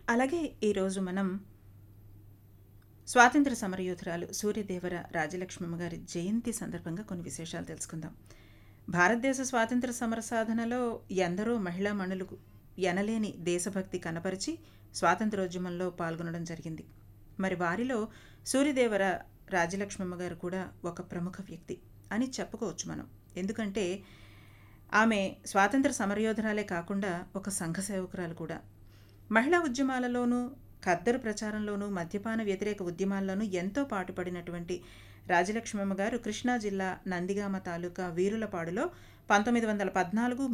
అలాగే ఈరోజు మనం స్వాతంత్ర సమరయోధురాలు సూర్యదేవర రాజలక్ష్మమ్మ గారి జయంతి సందర్భంగా కొన్ని విశేషాలు తెలుసుకుందాం భారతదేశ స్వాతంత్ర సమర సాధనలో ఎందరో మహిళా మణులకు ఎనలేని దేశభక్తి కనపరిచి స్వాతంత్రోద్యమంలో పాల్గొనడం జరిగింది మరి వారిలో సూర్యదేవర రాజలక్ష్మమ్మ గారు కూడా ఒక ప్రముఖ వ్యక్తి అని చెప్పుకోవచ్చు మనం ఎందుకంటే ఆమె స్వాతంత్ర సమరయోధురాలే కాకుండా ఒక సంఘ సేవకురాలు కూడా మహిళా ఉద్యమాలలోనూ ఖద్దరు ప్రచారంలోనూ మద్యపాన వ్యతిరేక ఉద్యమాల్లోనూ ఎంతో పాటుపడినటువంటి రాజలక్ష్మమ్మ గారు కృష్ణా జిల్లా నందిగామ తాలూకా వీరులపాడులో పంతొమ్మిది వందల పద్నాలుగు